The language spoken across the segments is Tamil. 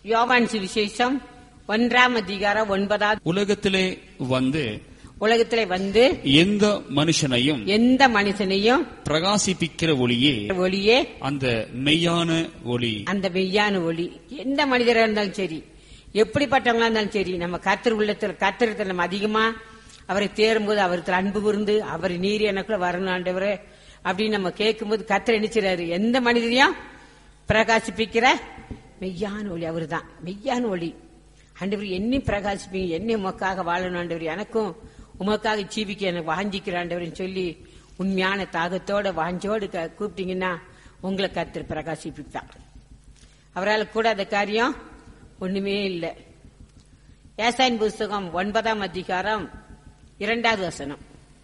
யோவான் சுவிசேஷம் ஒன்றாம் அதிகாரம் ஒன்பதாவது உலகத்திலே வந்து உலகத்திலே வந்து எந்த மனுஷனையும் எந்த மனுஷனையும் பிரகாசிப்பிக்கிற ஒளியே ஒளியே அந்த மெய்யான ஒளி அந்த மெய்யான ஒளி எந்த மனிதரா இருந்தாலும் சரி எப்படிப்பட்டவங்களா இருந்தாலும் சரி நம்ம கர்த்தர் உள்ளத்துல கர்த்தரத்தில் நம்ம அதிகமா அவரை தேரும்போது அவருக்கு அன்பு கூர்ந்து அவர் நீர் எனக்குள்ள வரணும் ஆண்டவரே அப்படின்னு நம்ம கேட்கும்போது கர்த்தர் நினைச்சிறாரு எந்த மனிதரையும் பிரகாசிப்பிக்கிற மெய்யான ஒளி அவர்தான் மெய்யான ஒளி ஆண்டவர் என்னை பிரகாசிப்பீங்க என்னை உமக்காக வாழணும் ஆண்டவர் எனக்கும் உமக்காக ஜீவிக்க எனக்கு வாஞ்சிக்கிற ஆண்டவர்னு சொல்லி உண்மையான தாகத்தோட வாஞ்சோடு க- கூப்பிட்டீங்கன்னா உங்களை கர்த்தர் பிரகாசிப்பிப்பார் அவரால் கூடாத காரியம் ஒண்ணுமே இல்லை ஏசாயின் புஸ்தகம் ஒன்பதாம் அதிகாரம் இரண்டாவது வசனம்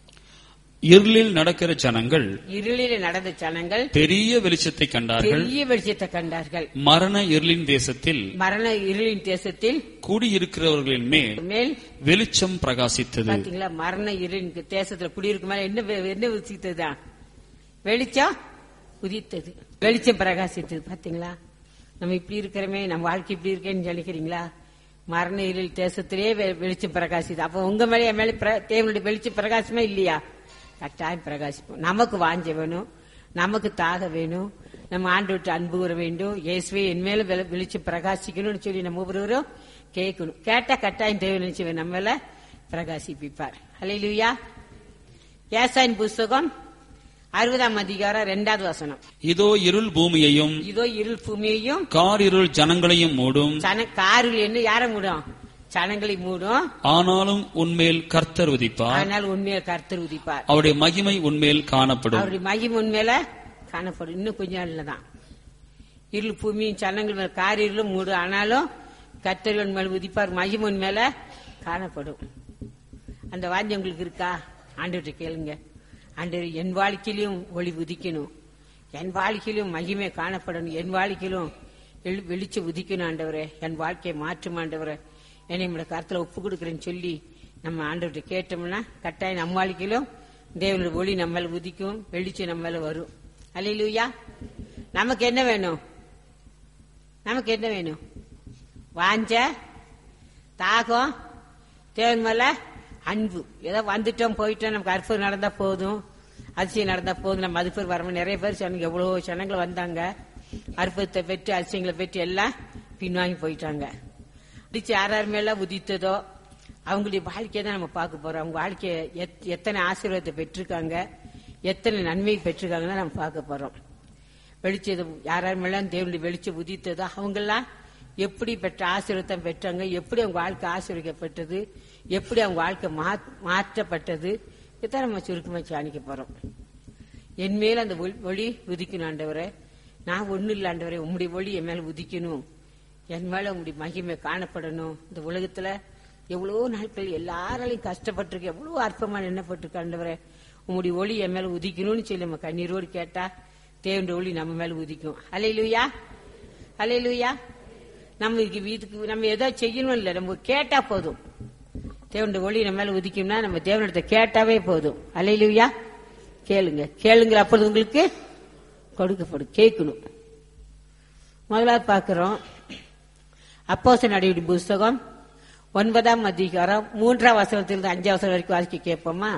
இருளில் நடக்கிற ஜனங்கள் இருளில் நடந்த ஜனங்கள் பெரிய வெளிச்சத்தை கண்டார்கள் பெரிய வெளிச்சத்தை கண்டார்கள் மரண இருளின் தேசத்தில் மரண இருளின் தேசத்தில் கூடியிருக்கிறவர்களின் மேல் மேல் வெளிச்சம் பிரகாசித்தது பாத்தீங்களா மரண இருளின் தேசத்துல குடியிருக்கும் மேல என்ன வெ- என்ன உதித்ததுதான் வெளிச்சம் உதித்தது வெளிச்சம் பிரகாசித்தது பாத்தீங்களா நம்ம இப்படி இருக்கிறோமே நம்ம வாழ்க்கை இப்படி இருக்கேன்னு நினைக்கிறீங்களா மரண இருள் தேசத்திலே வெ- வெளிச்சம் பிரகாசிது அப்ப உங்க மேல என் மேல பிர- தேவனுடைய வெளிச்சம் பிரகாசமே இல்லையா கட்டாயம் பிரகாசிப்போம் நமக்கு வாஞ்ச வேணும் நமக்கு தாக வேணும் நம்ம ஆண்டு விட்டு அன்பு கூற வேண்டும் இயேசுவே என் மேல வெள- வெளிச்சம் பிரகாசிக்கணும்னு சொல்லி நம்ம ஒவ்வொருவரும் கேட்கணும் கேட்டா கட்டாயம் தேவை நினைச்சு நம்ம மேல பிரகாசிப்பிப்பார் ஹalleluya ஏசாயின் புஸ்தகம் அறுபதாம் அதிகாரம் இரண்டாவது வசனம் இதோ இருள் பூமியையும் இதோ இருள் பூமியையும் காரிருள் ஜனங்களையும் மூடும் சன காரில் என்ன யார மூடும் சனங்களை மூடும் ஆனாலும் உன்மேல் கர்த்தர் உதிப்பார் ஆனால் உண்மையை கர்த்தர் உதிப்பார் அவருடைய மகிமை உன்மேல் காணப்படும் அவருடைய மகிமை உண்மையில காணப்படும் இன்னும் கொஞ்ச நாள்ல தான் இருள் பூமியும் சனங்கள் மேல காரிலும் மூடும் ஆனாலும் கர்த்தர்கள் மேல உதிப்பார் மகிமை மேல காணப்படும் அந்த வாஞ்சி உங்களுக்கு இருக்கா ஆண்டவர்கிட்ட கேளுங்க ஆண்டவர் என் வாழ்க்கையிலும் ஒளி உதிக்கணும் என் வாழ்க்கையிலும் மகிமை காணப்படணும் என் வாழ்க்கையிலும் எழு- வெளிச்சம் உதிக்கணும் ஆண்டவரே என் வாழ்க்கையை மாற்றும் ஆண்டவரே என்னை நம்மளோட கருத்துல ஒப்பு கொடுக்குறேன்னு சொல்லி நம்ம ஆண்டவர்கிட்ட கேட்டோம்னா கட்டாயம் நம்ம வாழ்க்கையிலும் தேவனோட ஒளி நம்ம மேல உதிக்கும் வெளிச்சம் நம்ம மேல வரும் அல்லையிலூயா நமக்கு என்ன வேணும் நமக்கு என்ன வேணும் வாஞ்ச தாகம் தேவன் மேல அன்பு ஏதோ வந்துட்டோம் போயிட்டோம் நமக்கு அற்புதம் நடந்தா போதும் அதிசயம் நடந்தா போதும் நம்ம அது பேர் வரணும் நிறைய பேர் சொன்னாங்க எவ்வளவு ஜனங்கள் வந்தாங்க அற்புதத்தை பெற்று அதிசயங்களை பெற்று எல்லாம் பின்வாங்கி போயிட்டாங்க அடிச்சு யார் யார் மேல உதித்ததோ அவங்களுடைய வாழ்க்கையை தான் நம்ம பார்க்க போறோம் அவங்க வாழ்க்கைய எத்- எத்தனை ஆசீர்வாதத்தை பெற்றிருக்காங்க எத்தனை நன்மை பெற்றிருக்காங்கன்னு நம்ம பார்க்க போறோம் வெளிச்சம் யார் யார் மேல தேவனுடைய வெளிச்சம் உதித்ததோ அவங்கெல்லாம் எப்படி பெற்ற ஆசீர்வாதத்தை பெற்றாங்க எப்படி அவங்க வாழ்க்கை ஆசீர்வதிக்கப்பட்டது எப்படி அவங்க வாழ்க்கை மா- மாற்றப்பட்டது இதான் நம்ம சுருக்கமா தியானிக்க போறோம் என் மேல அந்த ஒளி- ஒளி உதிக்கணும் ஆண்டவரே நான் ஒண்ணு இல்ல ஆண்டவரே உம்முடைய ஒளி என் மேல உதிக்கணும் என் மேல உங்களுடைய மகிமை காணப்படணும் இந்த உலகத்துல எவ்வளவோ நாட்கள் எல்லாராலையும் கஷ்டப்பட்டிருக்கு எவ்வளவோ அற்பமா எண்ணப்பட்டிருக்கு ஆண்டவரே உங்களுடைய ஒளி என் மேல உதிக்கணும்னு சொல்லி நம்ம கண்ணீரோடு கேட்டா தேவனுடைய ஒளி நம்ம மேல உதிக்கும் அலையிலுயா அலையிலுயா நம்ம இதுக்கு வீட்டுக்கு நம்ம ஏதோ செய்யணும் இல்ல நம்ம கேட்டா போதும் தேவனுடைய ஒளி நம்ம மேல உதிக்கும்னா நம்ம தேவனிடத்தை கேட்டாவே போதும் அலையிலுயா கேளுங்க கேளுங்க அப்பொழுது உங்களுக்கு கொடுக்கப்படும் கேட்கணும் முதலாவது பார்க்கிறோம் அப்போச நடிகை புஸ்தகம் ஒன்பதாம் அதிகாரம் மூன்றாம் வசனத்திலிருந்து அஞ்சாம் வசனம் வரைக்கும் வாசிக்க கேட்போமா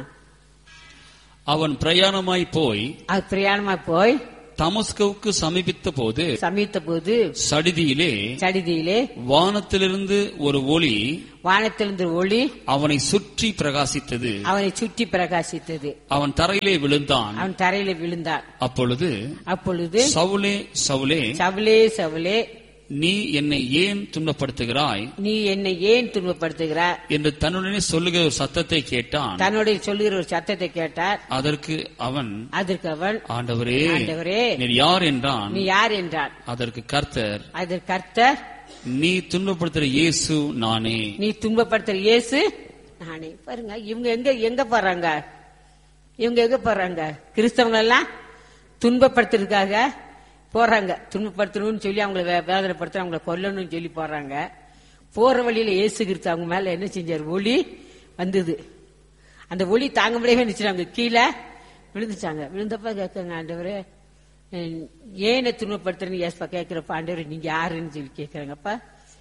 அவன் பிரயாணமாய் போய் அது பிரயாணமா போய் தமஸ்கவுக்கு சமீபித்த போது சமீத்த போது சடிதியிலே சடிதியிலே வானத்திலிருந்து ஒரு ஒளி வானத்திலிருந்து ஒளி அவனை சுற்றி பிரகாசித்தது அவனை சுற்றி பிரகாசித்தது அவன் தரையிலே விழுந்தான் அவன் தரையில விழுந்தான் அப்பொழுது அப்பொழுது சவுலே சவுலே சவலே சவலே நீ என்னை ஏன் துன்பப்படுத்துகிறாய் நீ என்னை ஏன் துன்பப்படுத்துகிறாய் என்று தன்னுடனே சொல்லுகிற ஒரு சத்தத்தை கேட்டான் தன்னுடைய சொல்லுகிற ஒரு சத்தத்தை கேட்டார் அதற்கு அவன் அதற்கு அவன் ஆண்டவரே ஆண்டவரே நீர் யார் என்றான் நீ யார் என்றான் அதற்கு கர்த்தர் அதற்கு கர்த்தர் நீ துன்பப்படுத்துகிற இயேசு நானே நீ துன்பப்படுத்துற இயேசு நானே பாருங்க இவங்க எங்க எங்க போறாங்க இவங்க எங்க போறாங்க கிறிஸ்தவங்க எல்லாம் துன்பப்படுத்துறதுக்காக போறாங்க துன்பப்படுத்தணும்னு சொல்லி அவங்கள வே- வேதனைப்படுத்த அவங்கள கொல்லணும்னு சொல்லி போறாங்க போற வழியில இயேசு கிறிஸ்து அவங்க மேல என்ன செஞ்சார் ஒளி வந்தது அந்த ஒளி தாங்க முடியவே நினைச்சாங்க கீழே விழுந்துச்சாங்க விழுந்தப்ப கேட்காங்க ஆண்டவரே அஹ், ஏன் என்னை துன்பப்படுத்துறேன்னு ஏசப்பா கேட்கிறப்ப ஆண்டவரே நீங்க யாருன்னு சொல்லி கேட்கறாங்கப்பா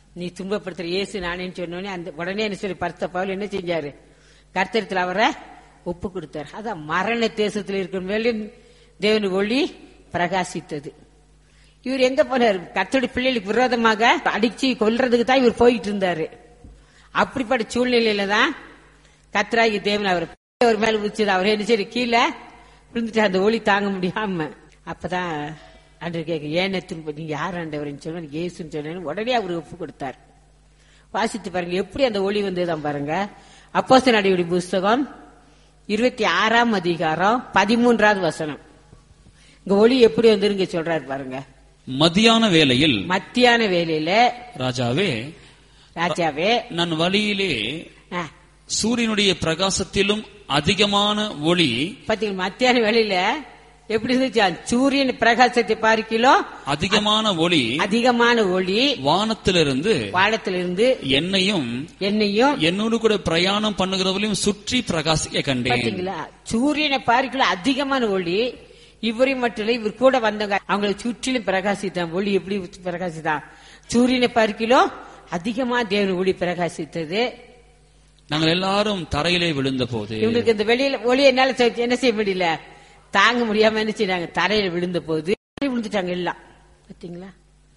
நீ துன்பப்படுத்துற இயேசு நானேன்னு சொன்னோடனே அந்த உடனே என்ன சொல்லி பரிசுத்த பவுல் என்ன செஞ்சாரு கர்த்தரத்தில் அவரை ஒப்பு கொடுத்தார் அதான் மரண தேசத்தில் இருக்கிற மேலும் தேவன் ஒளி பிரகாசித்தது இவர் எங்க போனார் கர்த்தருடைய பிள்ளைகளுக்கு விரோதமாக அடிச்சு கொல்றதுக்கு தான் இவர் போயிட்டு இருந்தாரு அப்படிப்பட்ட சூழ்நிலையில தான் கத்ராகி தேவன் அவர் அவர் மேல உதிச்சது அவர் என்ன சரி கீழே விழுந்துட்டு அந்த ஒளி தாங்க முடியாம அப்பதான் அன்று கேட்க ஏன் திரும்ப நீங்க யார் ஆண்டவர்னு சொல்லுங்க இயேசுன்னு சொன்னேன்னு உடனே அவர் ஒப்பு கொடுத்தார் வாசித்து பாருங்க எப்படி அந்த ஒளி வந்ததுதான் பாருங்க அப்போஸ்தலர் நடவடிக்கை புஸ்தகம் இருபத்தி ஆறாம் அதிகாரம் பதிமூன்றாவது வசனம் இங்க ஒளி எப்படி வந்துருங்க சொல்றாரு பாருங்க மதியான வேளையில் மத்தியான வேலையில ராஜாவே ராஜாவே நான் வழியிலே ஆ, சூரியனுடைய பிரகாசத்திலும் அதிகமான ஒளி பாத்தீங்களா மத்தியான வேலையில எப்படி இருந்துச்சு சூரியன் பிரகாசத்தை பார்க்கிலும் அதிகமான ஒளி அதிகமான ஒளி வானத்திலிருந்து வானத்திலிருந்து என்னையும் என்னையும் என்னோடு கூட பிரயாணம் பண்ணுகிறவர்களையும் சுற்றி பிரகாசிக்க கண்டேன் பாத்தீங்களா சூரியனை பார்க்கல அதிகமான ஒளி இவரையும் மட்டும் இல்ல இவர் கூட வந்தவங்க அவங்களை சுற்றிலும் பிரகாசித்தான் ஒளி எப்படி பிரகாசித்தான் சூரியனை பார்க்கிலும் அதிகமா தேவன் ஒளி பிரகாசித்தது நாங்கள் எல்லாரும் தரையிலே விழுந்த போது இவங்களுக்கு இந்த வெளியில ஒளி என்னால செ- என்ன செய்ய முடியல தாங்க முடியாம என்ன செய்றாங்க தரையில விழுந்த போது விழுந்துட்டாங்க எல்லாம் பாத்தீங்களா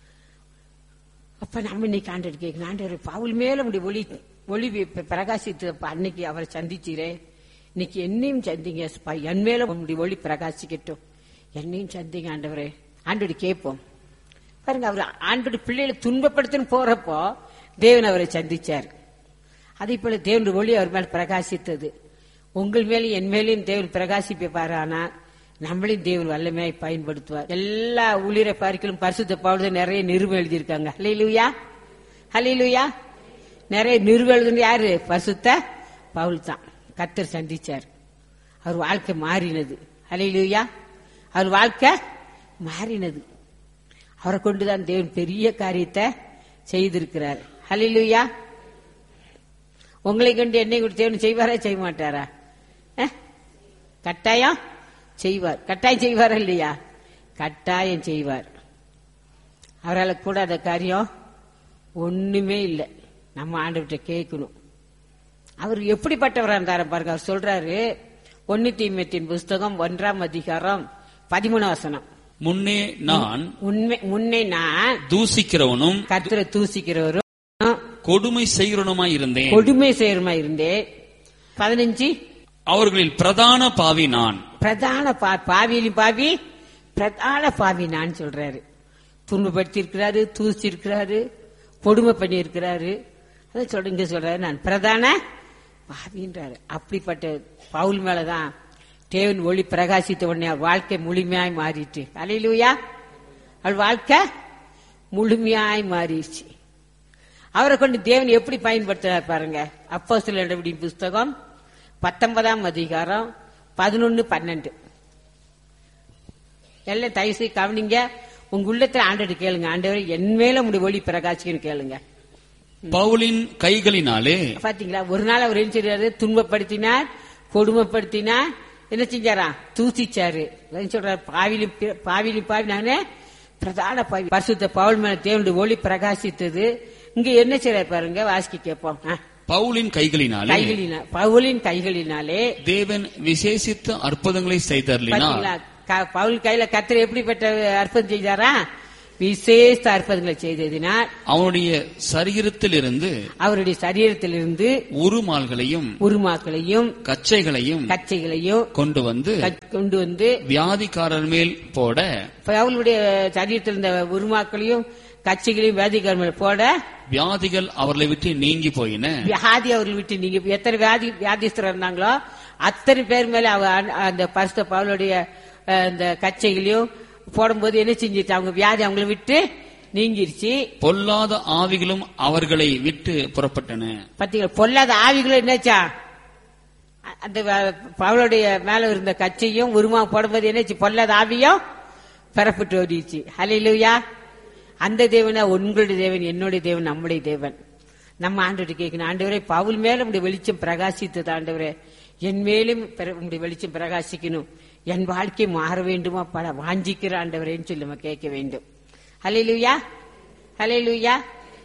அப்ப நம்ம இன்னைக்கு ஆண்டவர் கேட்கணும் ஆண்டவர் பவுல் மேல உடைய ஒளி ஒளி பி- பிரகாசித்து அப்ப அன்னைக்கு அவரை சந்திச்சீரே இன்னைக்கு என்னையும் சந்திங்க ஸ்பா. என் மேல உங்களுடைய ஒளி பிரகாசிக்கட்டும் என்னையும் சந்திங்க ஆண்டவரே ஆண்டோடு கேட்போம் பாருங்க அவர் ஆண்டோட பிள்ளைகளை துன்பப்படுத்துன்னு போறப்போ தேவன் அவரை சந்திச்சார் அதே போல தேவனுடைய ஒளி அவர் மேல் பிரகாசித்தது உங்கள் மேலும் என் மேலையும் தேவன் பிரகாசிப்பார் ஆனா நம்மளையும் தேவன் வல்லமையாய் பயன்படுத்துவார் எல்லா ஊழியரை பார்க்கலும் பரிசுத்த பவுல் நிறைய நிறுவ எழுதியிருக்காங்க ஹலிலுயா ஹலிலுயா நிறைய நிறுவ எழுதுன யாரு பரிசுத்த பவுல் தான் கத்தர் சந்திச்சார் அவர் வாழ்க்கை மாறினது ஹலிலுயா அவர் வாழ்க்கை மாறினது அவரை கொண்டுதான் தேவன் பெரிய காரியத்தை செய்திருக்கிறார் ஹலிலுயா உங்களை கண்டு என்னை கூட தேவன் செய்வாரா செய்ய மாட்டாரா அஹ்? கட்டாயம் செய்வார் கட்டாயம் செய்வாரா இல்லையா கட்டாயம் செய்வார் அவரால் கூடாத காரியம் ஒண்ணுமே இல்லை நம்ம ஆண்டவர்கிட்ட கேட்கணும் அவர் எப்படிப்பட்டவரா இருந்தாரு பாருங்க அவர் சொல்றாரு ஒன்னு தீமத்தின் புஸ்தகம் ஒன்றாம் அதிகாரம் பதிமூணு வசனம் முன்னே நான் உண்மை முன்னே நான் தூசிக்கிறவனும் கர்த்தரை தூசிக்கிறவரும் கொடுமை செய்கிறவனுமாய் இருந்தேன் கொடுமை செய்யறமா இருந்தேன் பதினஞ்சு அவர்களில் பிரதான பாவி நான் பிரதான பா- பாவியிலும் பாவி பிரதான பாவி நான் சொல்றாரு துன்பப்படுத்தி இருக்கிறாரு தூசி இருக்கிறாரு கொடுமை பண்ணி இருக்கிறாரு அதான் சொல்ற இங்க சொல்றாரு நான் பிரதான பாவின்றாரு அப்படிப்பட்ட பவுல் மேலதான் தேவன் ஒளி பிரகாசித்த உடனே அவர் வாழ்க்கை முழுமையாய் மாறிட்டு அலையிலுயா அவள் வாழ்க்கை முழுமையாய் மாறிடுச்சு அவரை கொண்டு தேவன் எப்படி பயன்படுத்துறார் பாருங்க அப்போ சில புஸ்தகம் பத்தொன்பதாம் அதிகாரம் பதினொன்னு பன்னெண்டு எல்லாம் தயவு செய்து கவனிங்க உங்க உள்ளத்துல ஆண்டவர் கேளுங்க ஆண்டவர் என் மேல உங்களுடைய ஒளி பிரகாசிக்கன்னு கேளுங்க பவுலின் கைகளினாலே பாத்தீங்களா ஒரு நாள் அவர் என்ன செய்றாரு துன்பப்படுத்தினார் கொடுமைப்படுத்தினார் என்ன செஞ்சாரா தூசிச்சாரு அதான் சொல்றாரு பாவிலி பாவிலி பாவி நானே பிரதான பாவி பரிசுத்த பவுல் மேல தேவனுடைய ஒளி பிரகாசித்தது இங்க என்ன செய்றாரு பாருங்க வாசிக்க கேட்போம் ஆ. பவுலின் கைகளினாலே கைகளினா பவுலின் கைகளினாலே தேவன் விசேஷித்த அற்புதங்களை செய்தருளினார் பாத்தீங்களா க- பவுல் கையில கத்தர் எப்படிப்பட்ட அற்புதம் செய்தாரா விசேஷ அற்புதங்களை செய்ததினால் அவனுடைய சரீரத்திலிருந்து அவருடைய சரீரத்திலிருந்து உருமால்களையும் உருமாக்களையும் கச்சைகளையும் கச்சைகளையும் கொண்டு வந்து கட்- கொண்டு வந்து வியாதிக்காரர் மேல் போட பவுலுடைய சரீரத்தில் இருந்த உருமாக்களையும் கட்சிகளையும் வேதிக்கார மேல போட வியாதிகள் அவர்களை விட்டு நீங்கி போயின வியாதி அவர்கள் விட்டு நீங்க எத்தனை வியாதி வியாதிஸ்தர் இருந்தாங்களோ அத்தனை பேர் மேல அவ அந்த- அந்த பரிசுத்த பவுலுடைய அஹ், இந்த கச்சைகளையும் போடும்போது என்ன செஞ்சிச்சு அவங்க வியாதி அவங்களை விட்டு நீங்கிருச்சு பொல்லாத ஆவிகளும் அவர்களை விட்டு புறப்பட்டன பாத்தீங்களா பொல்லாத ஆவிகளும் என்னாச்சா அ- அந்த வ- பவுலுடைய மேல இருந்த கச்சையும் உருமா போடும்போது என்னாச்சு பொல்லாத ஆவியும் பெறப்பட்டு ஓடிச்சு ஹalleluya அந்த தேவனா உங்களுடைய தேவன் என்னுடைய தேவன் நம்முடைய தேவன் நம்ம ஆண்டவர்கிட்ட கேட்கணும் ஆண்டவரே பவுல் மேல உடைய வெளிச்சம் பிரகாசித்தது ஆண்டவரே என் மேலும் பிற- உம்முடைய வெளிச்சம் பிரகாசிக்கணும் என் வாழ்க்கை மாற வேண்டுமா பல வாஞ்சிக்கிற ஆண்டவரேன்னு சொல்லி நம்ம கேட்க வேண்டும் ஹalleluya ஹalleluya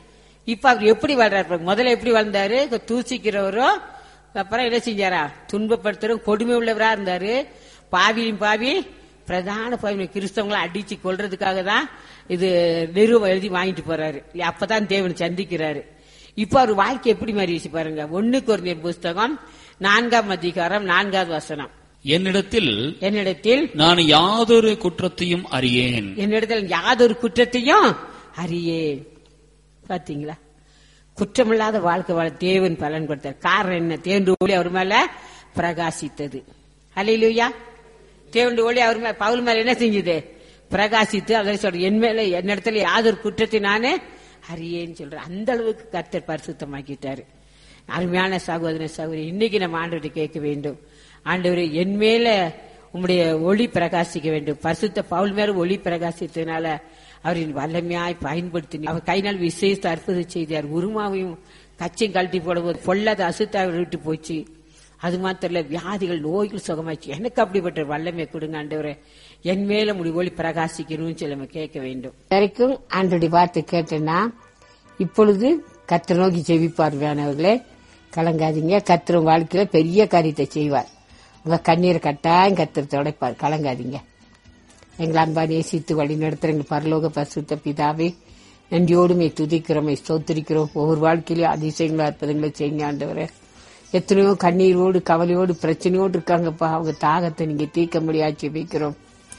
இப்ப அவர் எப்படி வாழ்றாரு பாருங்க. முதல்ல எப்படி வாழ்ந்தாரு இப்ப தூசிக்கிறவரும் அப்புறம் என்ன செஞ்சாரா துன்பப்படுத்துறோம் கொடுமை உள்ளவரா இருந்தாரு பாவியும் பாவி பிரதான பாவி கிறிஸ்தவங்களை அடிச்சு கொல்றதுக்காக தான் இது நிறுவ எழுதி வாங்கிட்டு போறாரு அப்பதான் தேவன் சந்திக்கிறாரு இப்ப அவர் வாழ்க்கை எப்படி மாறிடுச்சு பாருங்க ஒண்ணு குறைந்த புஸ்தகம் நான்காம் அதிகாரம் நான்காவது வசனம் என்னிடத்தில் என்னிடத்தில் நான் யாதொரு குற்றத்தையும் அறியேன் என்னிடத்தில் யாதொரு குற்றத்தையும் அறியேன் பாத்தீங்களா குற்றமில்லாத வாழ்க்கை வாழ தேவன் பலன் கொடுத்தார் காரணம் என்ன தேவன் ஒளி அவர் மேல பிரகாசித்தது ஹalleluya தேவன் ஒளி அவர் மேல பவுல் மேல என்ன செஞ்சது பிரகாசித்து அதை சொல்ற என் மேல என்னிடத்துல யாதொரு குற்றத்தை நானே அறியேன்னு சொல்றேன் அந்த அளவுக்கு கர்த்தர் பரிசுத்தமாக்கிட்டாரு அருமையான சகோதர சகோதரி இன்னைக்கு நம்ம ஆண்டவரை கேட்க வேண்டும் ஆண்டவரே என் மேல உம்முடைய ஒளி பிரகாசிக்க வேண்டும் பரிசுத்த பவுல் மேல ஒளி பிரகாசித்ததுனால அவரின் வல்லமையாய் பயன்படுத்தி அவர் கைனால் விசேஷ அற்புத செய்தார் உருமாவையும் கச்சையும் கழட்டி போடும்போது பொல்லாத அசுத்தா விட்டு போச்சு அது மாத்திரம் இல்ல வியாதிகள் நோய்கள் சுகமாச்சு எனக்கு அப்படிப்பட்ட வல்லமை கொடுங்க ஆண்டவரே என் மேல முடி ஒளி பிரகாசிக்கணும்னு சொல்லி நம்ம கேட்க வேண்டும் வரைக்கும் ஆண்டோடைய வார்த்தை கேட்டேன்னா இப்பொழுது கத்திர நோக்கி செவிப்பார் வேணவர்களே கலங்காதீங்க கத்திர வாழ்க்கையில பெரிய காரியத்தை செய்வார் உங்க கண்ணீரை கட்டாயம் கத்திர துடைப்பார் கலங்காதீங்க எங்கள் அன்பா நேசித்து வழி நடத்துற எங்கள் பரலோக பசுத்த பிதாவே நன்றியோடுமே துதிக்கிறோமே ஸ்தோத்திரிக்கிறோம் ஒவ்வொரு வாழ்க்கையிலும் அதிசயங்களா அற்புதங்களை செய்யுங்க ஆண்டவரே எத்தனையோ கண்ணீரோடு கவலையோடு பிரச்சனையோடு இருக்காங்கப்பா அவங்க தாகத்தை நீங்க தீர்க்க முடியாது வைக்கிறோம்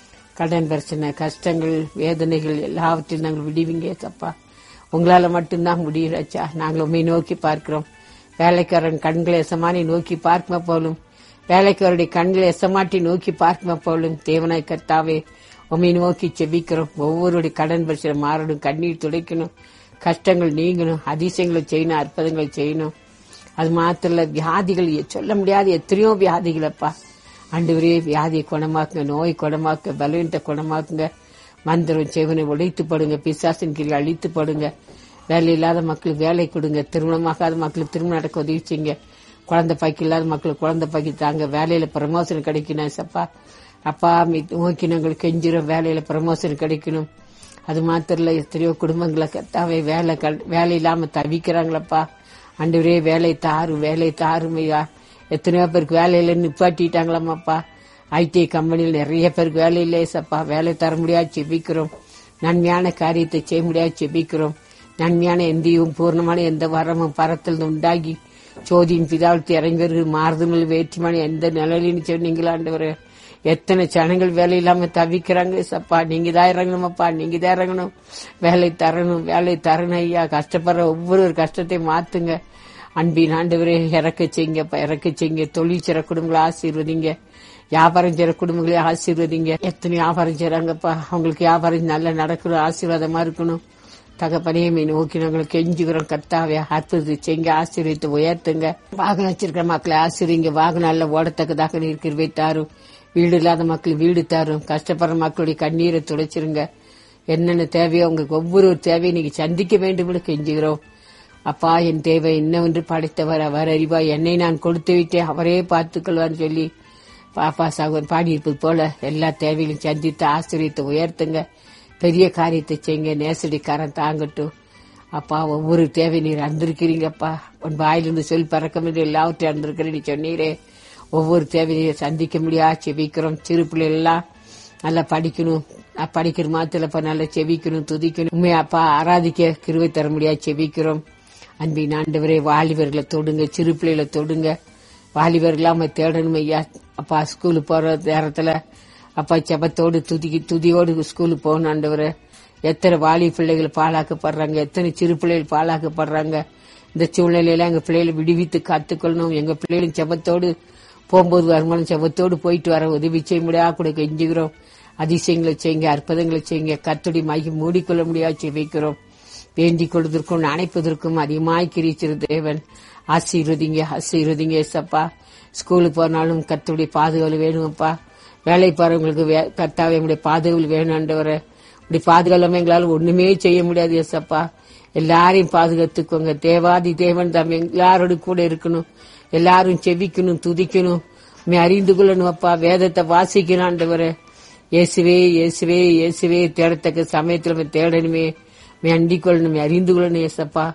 கடன் பிரச்சனை கஷ்டங்கள் வேதனைகள் எல்லாவற்றையும் நாங்கள் விடுவீங்க தப்பா உங்களால மட்டும்தான் முடியலச்சா நாங்கள் உண்மை நோக்கி பார்க்கிறோம் வேலைக்காரன் கண்களை எசமானி நோக்கி பார்க்கும போலும் வேலைக்காரருடைய கண்களை எசமாட்டி நோக்கி பார்க்கும போலும் தேவனாய் கர்த்தாவே உண்மை நோக்கி செபிக்கிறோம் ஒவ்வொருடைய கடன் பிரச்சனை மாறணும் கண்ணீர் துடைக்கணும் கஷ்டங்கள் நீங்கணும் அதிசயங்களை செய்யணும் அற்புதங்கள் செய்யணும் அது மாத்திரம் இல்ல, வியாதிகள் எ- சொல்ல முடியாத எத்தனையோ வியாதிகளப்பா ஆண்டவரே வியாதியை குணமாக்குங்க நோய் குணமாக்க பலவீனத்தை குணமாக்குங்க மந்திரம் செவனை உடைத்து படுங்க பிசாசின் கீழ் அழித்து படுங்க வேலை இல்லாத மக்களுக்கு வேலை கொடுங்க திருமணமாகாத மக்களுக்கு திருமணம் நடக்க உதவி செய்யுங்க குழந்தை பாக்கி இல்லாத மக்களுக்கு குழந்தை பாக்கி தாங்க வேலையில ப்ரமோஷன் கிடைக்கணும் சப்பா அப்பா மீ- நோக்கி நாங்கள் கெஞ்சிரும் வேலையில ப்ரமோஷன் கிடைக்கணும் அது மாத்திரம் இல்ல எத்தனையோ குடும்பங்களை கத்தாவே வேலை கல்- வேலை இல்லாம தவிக்கிறாங்களப்பா ஆண்டவரே வேலை தாரும் வேலை தாரும் ஐயா எத்தனையோ பேருக்கு வேலையில நிப்பாட்டிட்டாங்களாமாப்பா ஐடி கம்பெனியில் நிறைய பேருக்கு வேலை இல்லை சப்பா வேலை தர முடியாது செபிக்கிறோம் நன்மையான காரியத்தை செய்ய முடியாது செபிக்கிறோம் நன்மையான எந்தையும் பூர்ணமான எந்த வரமும் பரத்தில் உண்டாகி சோதியின் பிதாவுக்கு இறங்கி வருகிற மாறுதல் வேற்றுமான எந்த நிலையிலும் சொன்னீங்களா ஆண்டவரே எத்தனை ஜனங்கள் வேலை இல்லாம தவிக்கிறாங்க சப்பா நீங்க தான் இறங்கணுமப்பா நீங்க தான் இறங்கணும் வேலை தரணும் வேலை தரணும் ஐயா கஷ்டப்படுற ஒவ்வொரு கஷ்டத்தையும் மாத்துங்க அன்பின் ஆண்டவரே இறக்க செய்யுங்கப்பா இறக்க செய்யுங்க தொழில் செய்ற குடும்பங்களை ஆசீர்வதிங்க வியாபாரம் செய்யற குடும்பங்களை ஆசீர்வதிங்க எத்தனை வியாபாரம் செய்றாங்கப்பா அவங்களுக்கு வியாபாரம் நல்லா நடக்கணும் ஆசீர்வாதமா இருக்கணும் தகப்பனையுமே நோக்கி நாங்கள் கெஞ்சுகிறோம் கர்த்தாவே அற்புதத்தை செய்யுங்க ஆசீர்வதித்து உயர்த்துங்க வாகனம் வச்சிருக்கிற மக்களை ஆசீர்வீங்க வாகனம் நல்ல ஓடத்தக்கதாக இருக்கிற தாரும் வீடு இல்லாத மக்கள் வீடு தாரும் கஷ்டப்படுற மக்களுடைய கண்ணீரை துடைச்சிருங்க என்னென்ன தேவையோ உங்களுக்கு ஒவ்வொரு தேவையை நீங்க சந்திக்க வேண்டும் என்று கெஞ்சுகிறோம் அப்பா என் தேவை என்னவென்று படைத்தவர் அவர் அறிவாய் என்னை நான் கொடுத்து விட்டேன் அவரே பார்த்துக்கொள்வார்னு சொல்லி பாப்பா சாகர் பாடியிருப்பது போல எல்லா தேவைகளையும் சந்தித்து ஆசிரியத்தை உயர்த்துங்க பெரிய காரியத்தை செய்யுங்க நேசடிக்காரன் தாங்கட்டும் அப்பா ஒவ்வொரு தேவை நீர் அறிந்திருக்கிறீங்கப்பா உன் வாயிலிருந்து சொல் பறக்க முடியும் எல்லாவற்றையும் அறிந்திருக்கிறேன் நீ சொன்னீரே ஒவ்வொரு தேவையை சந்திக்க முடியாது செபிக்கிறோம் சிறு பிள்ளைகள் எல்லாம் நல்லா படிக்கணும் நான் படிக்கிற மாத்திரப்ப நல்லா செவிக்கணும் துதிக்கணும் உண்மை அப்பா ஆராதிக்க கிருவை தர முடியாது செபிக்கிறோம் அன்பின் ஆண்டவரே வாலிபர்களை தொடுங்க சிறு பிள்ளைகளை தொடுங்க வாலிபர்களா நம்ம தேடணும் ஐயா அப்பா ஸ்கூலுக்கு போற நேரத்துல அப்பா செபத்தோடு துதி துதியோடு ஸ்கூலுக்கு போகணும் ஆண்டவரே எத்தனை வாலி பிள்ளைகள் பாழாக்கப்படுறாங்க எத்தனை சிறு பிள்ளைகள் பாழாக்கப்படுறாங்க இந்த சூழ்நிலையில எங்க பிள்ளைகளை விடுவித்து காத்துக்கொள்ளணும் எங்க பிள்ளைகளும் செபத்தோடு போகும்போது வருமானம் செபத்தோடு போயிட்டு வர உதவி செய்ய முடியாது கூட கெஞ்சுகிறோம் அதிசயங்களை செய்யுங்க அற்புதங்களை செய்யுங்க கத்துடி மாகி மூடிக்கொள்ள முடியாது செபிக்கிறோம் வேண்டிக் கொள்வதற்கும் அணைப்பதற்கும் அதிகமாய் கிரிச்சிரு தேவன் ஆசீர்வதிங்க ஆசீர்வதிங்க ஏசப்பா ஸ்கூலுக்கு போனாலும் கத்துடைய பாதுகாவல் வேணுமப்பா வேலை போறவங்களுக்கு வே- கர்த்தாவே உங்களுடைய பாதுகாவல் வேணும் ஆண்டவரே இப்படி பாதுகாலாம எங்களால ஒண்ணுமே செய்ய முடியாது ஏசப்பா எல்லாரையும் பாதுகாத்துக்கோங்க தேவாதி தேவன் தம் எல்லாரோட கூட இருக்கணும் எல்லாரும் செவிக்கணும் துதிக்கணும் உம்மை அறிந்து கொள்ளணும் அப்பா வேதத்தை வாசிக்கணும் ஆண்டவரே இயேசுவே இயேசுவே இயேசுவே தேடத்தக்க சமயத்துல நம்ம தேடணுமே மே அண்டிக் கொள்ளணும் மே அறிந்து கொள்ளணும் ஏசப்பா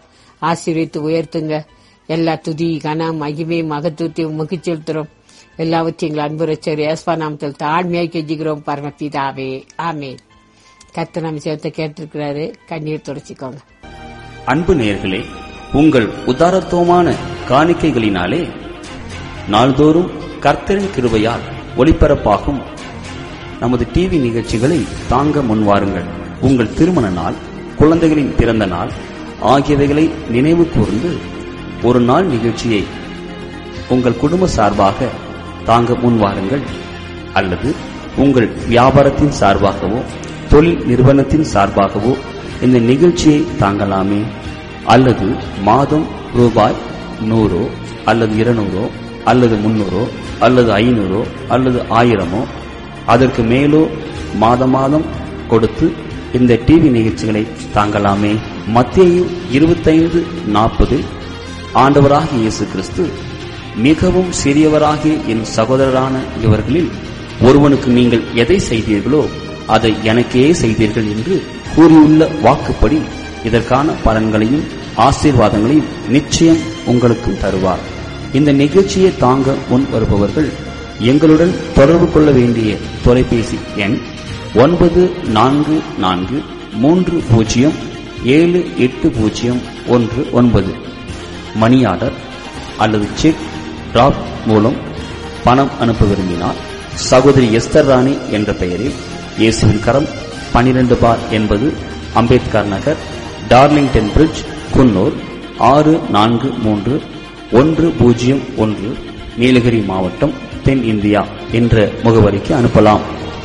ஆசீர்வித்து உயர்த்துங்க எல்லா துதி கன மகிமை மகத்துவத்தையும் முகி செலுத்துறோம் எல்லாவற்றையும் எங்கள் அன்பு ரச்சர் ஏஸ்பா நாமத்தில் தாழ்மையாக கெஞ்சுகிறோம் பரமபிதாவே ஆமே கத்த நம்ம சேர்த்த கேட்டிருக்கிறாரு கண்ணீர் தொடச்சிக்கோங்க அன்பு நேயர்களே உங்கள் உதாரத்துவமான காணிக்கைகளினாலே நாள்தோறும் கர்த்தரின் கிருபையால் ஒளிபரப்பாகும் நமது டிவி நிகழ்ச்சிகளை தாங்க முன்வாருங்கள் உங்கள் திருமண நாள் குழந்தைகளின் பிறந்த நாள் ஆகியவைகளை நினைவு கூர்ந்து ஒரு நாள் நிகழ்ச்சியை உங்கள் குடும்ப சார்பாக தாங்க முன்வாருங்கள் அல்லது உங்கள் வியாபாரத்தின் சார்பாகவோ தொழில் நிறுவனத்தின் சார்பாகவோ இந்த நிகழ்ச்சியை தாங்கலாமே அல்லது மாதம் ரூபாய் நூறோ அல்லது இருநூறோ அல்லது முன்னூறோ அல்லது ஐநூறோ அல்லது ஆயிரமோ அதற்கு மேலோ மாதம் மாதம் கொடுத்து இந்த டிவி நிகழ்ச்சிகளை தாங்கலாமே மத்திய இருபத்தைந்து நாற்பதில் ஆண்டவராகிய இயேசு கிறிஸ்து மிகவும் சிறியவராகிய என் சகோதரரான இவர்களில் ஒருவனுக்கு நீங்கள் எதை செய்தீர்களோ அதை எனக்கே செய்தீர்கள் என்று கூறியுள்ள வாக்குப்படி இதற்கான பலன்களையும் ஆசீர்வாதங்களையும் நிச்சயம் உங்களுக்கு தருவார் இந்த நிகழ்ச்சியை தாங்க முன் வருபவர்கள் எங்களுடன் தொடர்பு கொள்ள வேண்டிய தொலைபேசி எண் ஒன்பது நான்கு நான்கு மூன்று பூஜ்ஜியம் ஏழு எட்டு பூஜ்ஜியம் ஒன்று ஒன்பது மணி ஆர்டர் அல்லது செக் டிராப் மூலம் பணம் அனுப்ப விரும்பினால் சகோதரி எஸ்தர் ராணி என்ற பெயரில் இயேசுவின் கரம் பனிரெண்டு பார் என்பது அம்பேத்கர் நகர் டார்லிங்டன் பிரிட்ஜ் குன்னூர் ஆறு நான்கு மூன்று ஒன்று பூஜ்ஜியம் ஒன்று நீலகிரி மாவட்டம் தென் இந்தியா என்ற முகவரிக்கு அனுப்பலாம்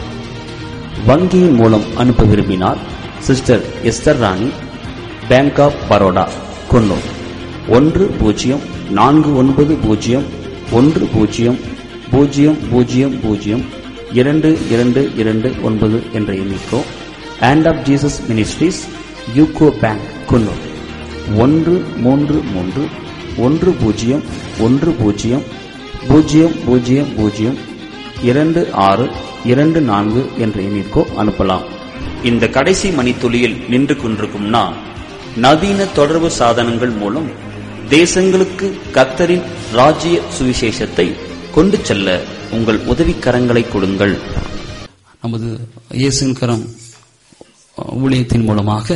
வங்கியின் மூலம் அனுப்ப விரும்பினால் sister Esther Rani bank of Baroda Coonoor ஒன்று பூஜ்ஜியம் நான்கு ஒன்பது பூஜ்ஜியம் ஒன்று பூஜ்ஜியம் பூஜ்ஜியம் பூஜ்ஜியம் பூஜ்ஜியம் இரண்டு இரண்டு இரண்டு ஒன்பது என்ற எண்ணிக்கோ hand of Jesus ministries UCO bank Coonoor ஒன்று மூன்று மூன்று ஒன்று பூஜ்ஜியம் ஒன்று பூஜ்ஜியம் பூஜ்ஜியம் பூஜ்ஜியம் பூஜ்ஜியம் இரண்டு ஆறு இரண்டு நான்கு என்ற எண்ணிற்கோ அனுப்பலாம் இந்த கடைசி மணித்துளியில் நின்று கொண்டிருக்கும் நான் நவீன தொடர்பு சாதனங்கள் மூலம் தேசங்களுக்கு கத்தரின் ராஜ்ய சுவிசேஷத்தை கொண்டு செல்ல உங்கள் உதவிக்கரங்களை கொடுங்கள் நமது இயேசுவின் கரம் ஊழியத்தின் மூலமாக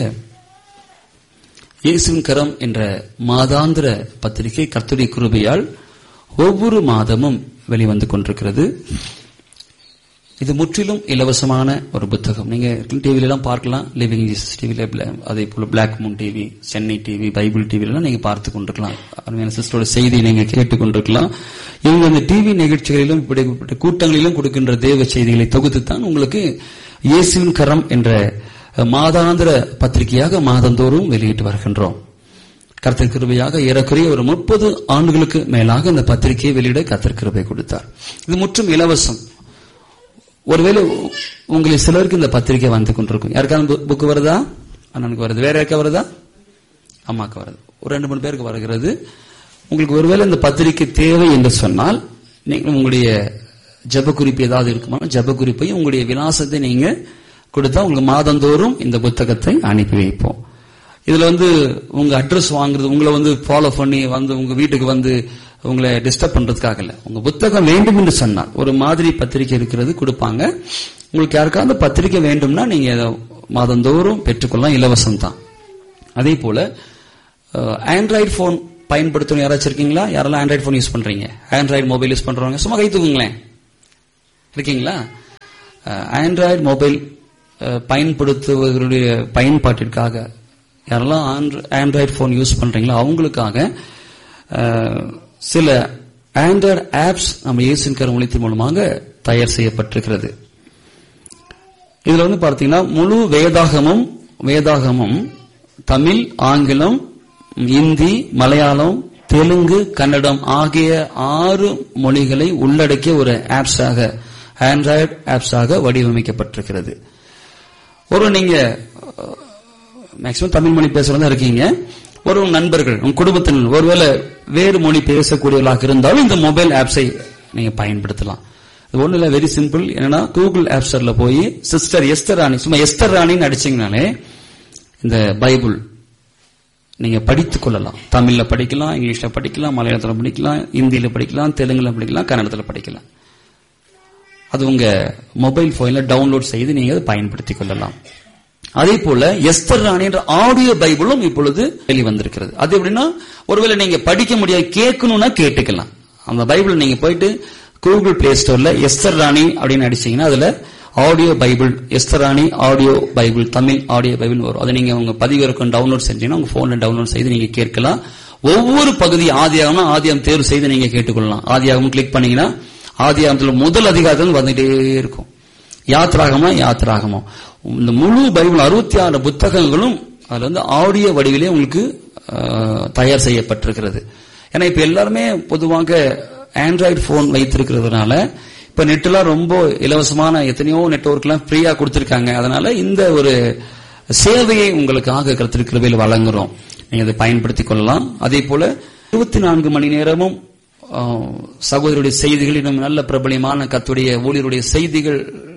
இயேசுவின் கரம் என்ற மாதாந்திர பத்திரிகை கர்த்தருடைய கிருபையால் ஒவ்வொரு மாதமும் வெளிவந்து கொண்டிருக்கிறது இது முற்றிலும் இலவசமான ஒரு புத்தகம் நீங்க டிவில எல்லாம் பார்க்கலாம் லிவிங் ஜீசஸ் டிவில அதே போல black moon TV Chennai TV Bible TV எல்லாம் நீங்க பார்த்து கொண்டிருக்கலாம் அருமையான சிஸ்டரோட செய்தியை நீங்க கேட்டுக் கொண்டிருக்கலாம் இவங்க அந்த டிவி நிகழ்ச்சிகளிலும் இப்படிப்பட்ட கூட்டங்களிலும் கொடுக்கின்ற தேவ செய்திகளை தொகுத்து தான் உங்களுக்கு இயேசுவின் கரம் என்ற மாதாந்திர பத்திரிகையாக மாதந்தோறும் வெளியிட்டு வருகின்றோம் கர்த்தர் கிருபையாக ஏறக்குறைய ஒரு முப்பது ஆண்டுகளுக்கு மேலாக இந்த பத்திரிகையை வெளியிட கர்த்தர் கிருபை கொடுத்தார் இது முற்றும் இலவசம் ஒருவேளை உங்களை சிலருக்கு இந்த பத்திரிகை வந்து கொண்டிருக்கும் யாருக்காவது புக்கு வருதா அண்ணனுக்கு வருது வேற யாருக்கா வருதா அம்மாக்கு வருது ஒரு ரெண்டு மூணு பேருக்கு வருகிறது உங்களுக்கு ஒருவேளை இந்த பத்திரிகை தேவை என்று சொன்னால் நீங்கள் உங்களுடைய ஜப குறிப்பு ஏதாவது இருக்குமா ஜப குறிப்பையும் உங்களுடைய விலாசத்தை நீங்க கொடுத்தா உங்களுக்கு மாதந்தோறும் இந்த புத்தகத்தை அனுப்பி வைப்போம் இதுல வந்து உங்க அட்ரஸ் வாங்குறது உங்களை வந்து ஃபாலோ பண்ணி வந்து உங்க வீட்டுக்கு வந்து உங்களை டிஸ்டர்ப் பண்றதுக்காக இல்ல உங்க புத்தகம் வேண்டும் என்று சொன்னால் ஒரு மாதிரி பத்திரிகை இருக்கிறது கொடுப்பாங்க உங்களுக்கு யாருக்காவது பத்திரிகை வேண்டும்னா நீங்க மாதந்தோறும் பெற்றுக்கொள்ளலாம் இலவசம் தான் அதே போல ஆண்ட்ராய்டு போன் பயன்படுத்தணும் யாராச்சும் இருக்கீங்களா யாரெல்லாம் ஆண்ட்ராய்டு போன் யூஸ் பண்றீங்க ஆண்ட்ராய்டு மொபைல் யூஸ் பண்றவங்க சும்மா கை தூக்குங்களேன் இருக்கீங்களா ஆண்ட்ராய்டு மொபைல் பயன்படுத்துவதனுடைய பயன்பாட்டிற்காக யாரெல்லாம் ஆண்ட்ராய்டு போன் யூஸ் பண்றீங்களோ அவங்களுக்காக சில ஆண்ட்ராய்டு ஆப்ஸ் நம்ம இயேசுவின் கருமொழித்தின் மூலமாக தயார் செய்யப்பட்டிருக்கிறது இதுல வந்து பார்த்தீங்கன்னா முழு வேதாகமும் வேதாகமும் தமிழ் ஆங்கிலம் இந்தி மலையாளம் தெலுங்கு கன்னடம் ஆகிய ஆறு மொழிகளை உள்ளடக்கிய ஒரு ஆப்ஸாக ஆண்ட்ராய்டு ஆப்ஸாக வடிவமைக்கப்பட்டிருக்கிறது ஒரு நீங்க மேக்சிமம் தமிழ் மொழி பேசுறதா இருக்கீங்க ஒரு நண்பர்கள் உங்க குடும்பத்தினர் ஒருவேளை வேறு மொழி பேசக்கூடியவர்களாக இருந்தாலும் இந்த மொபைல் ஆப்ஸை நீங்க பயன்படுத்தலாம் இது ஒண்ணு இல்ல வெரி சிம்பிள் என்னன்னா கூகுள் ஆப் ஸ்டோர்ல போய் சிஸ்டர் எஸ்தர் ராணி சும்மா எஸ்தர் ராணின்னு அடிச்சீங்கனாலே இந்த பைபிள் நீங்க படித்துக் கொள்ளலாம் தமிழ்ல படிக்கலாம் இங்கிலீஷ்ல படிக்கலாம் மலையாளத்துல படிக்கலாம் இந்தியில படிக்கலாம் தெலுங்குல படிக்கலாம் கன்னடத்துல படிக்கலாம் அது உங்க மொபைல் போன்ல டவுன்லோட் செய்து நீங்க அதை பயன்படுத்திக் கொள்ளலாம் அதே போல எஸ்தர் ராணி என்ற ஆடியோ பைபிளும் இப்பொழுது வெளிவந்திருக்கிறது அது எப்படின்னா ஒருவேளை நீங்க படிக்க முடியாது கேட்கணும்னா கேட்டுக்கலாம் அந்த பைபிள் நீங்க போயிட்டு கூகுள் பிளே ஸ்டோர்ல எஸ்தர் ராணி அப்படின்னு அடிச்சீங்கன்னா அதுல audio Bible Esther Rani audio Bible Tamil audio Bible வரும் அதை நீங்க உங்க பதிவிறக்கம் டவுன்லோட் செஞ்சீங்கன்னா உங்க போன்ல டவுன்லோட் செய்து நீங்க கேட்கலாம் ஒவ்வொரு பகுதி ஆதியாகம்னா ஆதியாகம் தேர்வு செய்து நீங்க கேட்டுக்கொள்ளலாம் ஆதியாகம் கிளிக் பண்ணீங்கன்னா ஆதியாகத்துல முதல் அதிகாரத்தில் வந்துட்டே இருக்கும் யாத்ராகமா யாத்ராகமா இந்த முழு பைபிள் அறுபத்தி ஆறு புத்தகங்களும் அதுல வந்து ஆடியோ வடிவிலே உங்களுக்கு ஆஹ், தயார் செய்யப்பட்டிருக்கிறது ஏன்னா இப்ப எல்லாருமே பொதுவாக ஆண்ட்ராய்டு போன் வைத்திருக்கிறதுனால இப்ப நெட்லாம் ரொம்ப இலவசமான எத்தனையோ நெட்வொர்க்லாம் ஃப்ரீயா கொடுத்திருக்காங்க அதனால இந்த ஒரு சேவையை உங்களுக்காக கருத்திருக்கிறவையில் வழங்குறோம் நீங்க அதை பயன்படுத்திக் கொள்ளலாம் அதே போல இருபத்தி நான்கு மணி நேரமும் ஆஹ், சகோதரருடைய செய்திகள் இன்னும் நல்ல பிரபலியமான கத்துடைய ஊழியருடைய செய்திகள்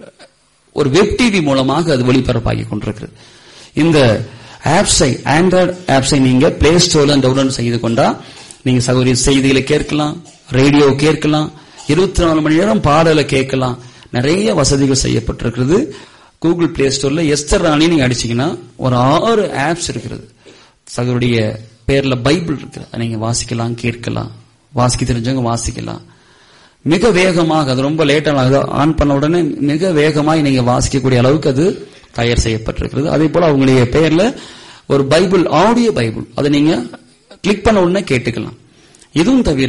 ஒரு வெப் டிவி மூலமாக அது ஒளிபரப்பாகி கொண்டிருக்கிறது இந்த ஆப்ஸை ஆண்ட்ராய்டு ஆப்ஸை நீங்க பிளே ஸ்டோர்ல டவுன்லோட் செய்து கொண்டா நீங்க சகோதரி செய்திகளை கேட்கலாம் ரேடியோ கேட்கலாம் இருபத்தி நாலு மணி நேரம் பாடலை கேட்கலாம் நிறைய வசதிகள் செய்யப்பட்டிருக்கிறது கூகுள் பிளே ஸ்டோர்ல எஸ்தர் ராணி நீங்க அடிச்சீங்கன்னா ஒரு ஆறு ஆப்ஸ் இருக்கிறது சகோதரிய பேர்ல பைபிள் இருக்கு அதை நீங்க வாசிக்கலாம் கேட்கலாம் வாசிக்க தெரிஞ்சவங்க வாசிக்கலாம் மிக வேகமாக அது ரொம்ப லேட்டாக ஆன் பண்ண உடனே மிக வேகமாக நீங்க வாசிக்கக்கூடிய அளவுக்கு அது தயார் செய்யப்பட்டிருக்கிறது அதே போல அவங்களுடைய பெயர்ல ஒரு பைபிள் ஆடியோ பைபிள் அதை நீங்க கிளிக் பண்ண உடனே கேட்டுக்கலாம் இதுவும் தவிர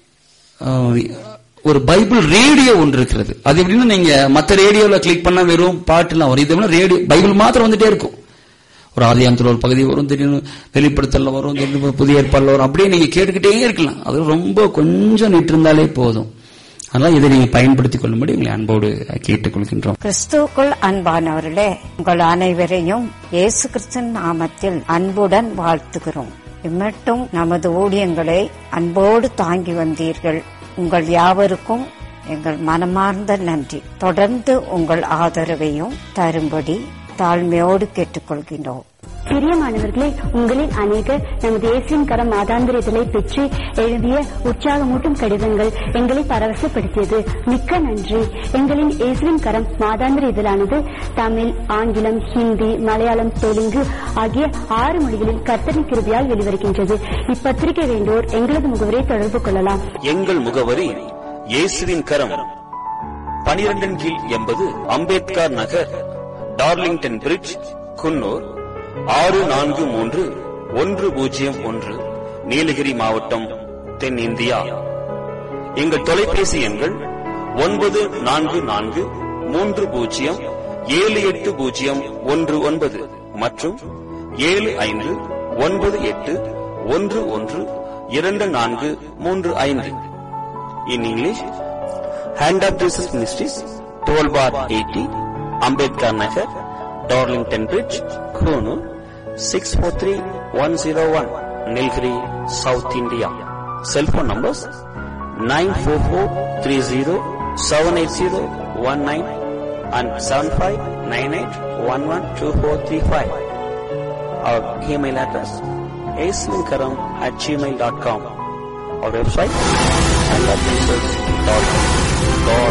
அஹ், ஒரு பைபிள் ரேடியோ ஒன்று இருக்கிறது அது எப்படின்னா நீங்க மற்ற ரேடியோல கிளிக் பண்ணா வெறும் பாட்டுலாம் வரும் இது ரேடியோ பைபிள் மாத்திரம் வந்துட்டே இருக்கும் ஒரு ஆதியாமத்தில் ஒரு பகுதி வரும் திடீர்னு வெளிப்படுத்தல வரும் திடீர்னு புதிய ஏற்பாடுல வரும் அப்படியே நீங்க கேட்டுக்கிட்டே இருக்கலாம் அது ரொம்ப கொஞ்சம் நிட்டு இருந்தாலே போதும் அதனால இதை நீங்க பயன்படுத்திக் கொள்ளும்படி உங்களை அன்போடு கேட்டுக்கொள்கின்றோம் கிறிஸ்துவுக்குள் அன்பானவர்களே உங்கள் அனைவரையும் இயேசு கிறிஸ்தன் நாமத்தில் அன்புடன் வாழ்த்துகிறோம் இம்மட்டும் நமது ஊழியங்களை அன்போடு தாங்கி வந்தீர்கள் உங்கள் யாவருக்கும் எங்கள் மனமார்ந்த நன்றி தொடர்ந்து உங்கள் ஆதரவையும் தரும்படி தாழ்மையோடு கேட்டுக்கொள்கின்றோம் பிரியமானவர்களே உங்களில் அநேகர் நமது இயேசுவின் கரம் மாதாந்திர இதழை பெற்று எழுதிய உற்சாகமூட்டும் கடிதங்கள் எங்களை பரவசப்படுத்தியது மிக்க நன்றி எங்களின் இயேசுவின் கரம் மாதாந்திர இதழானது தமிழ் ஆங்கிலம் ஹிந்தி மலையாளம் தெலுங்கு ஆகிய ஆறு மொழிகளில் கர்த்தரின் கிருபையால் வெளிவருகின்றது இப்பத்திரிகை வேண்டோர் எங்களது முகவரை தொடர்பு கொள்ளலாம் எங்கள் முகவரி இயேசுவின் கரம் பனிரெண்டின் கீழ் எண்பது அம்பேத்கர் நகர் டார்லிங்டன் பிரிட்ஜ் குன்னூர் ஆறு நான்கு மூன்று ஒன்று பூஜ்ஜியம் ஒன்று நீலகிரி மாவட்டம் தென்னிந்தியா எங்கள் தொலைபேசி எண்கள் ஒன்பது நான்கு நான்கு மூன்று பூஜ்ஜியம் ஏழு எட்டு பூஜ்ஜியம் ஒன்று ஒன்பது மற்றும் ஏழு ஐந்து ஒன்பது எட்டு ஒன்று ஒன்று இரண்டு நான்கு மூன்று ஐந்து in English hand of Jesus ministries twelve bar eighty Ambedkar Nagar Darlington bridge Coonoor six four three one zero one Nilgiri south India cellphone numbers nine four four three zero seven eight zero one nine and seven five nine eight one one two four three five our email address asminkaram at gmail.com our website and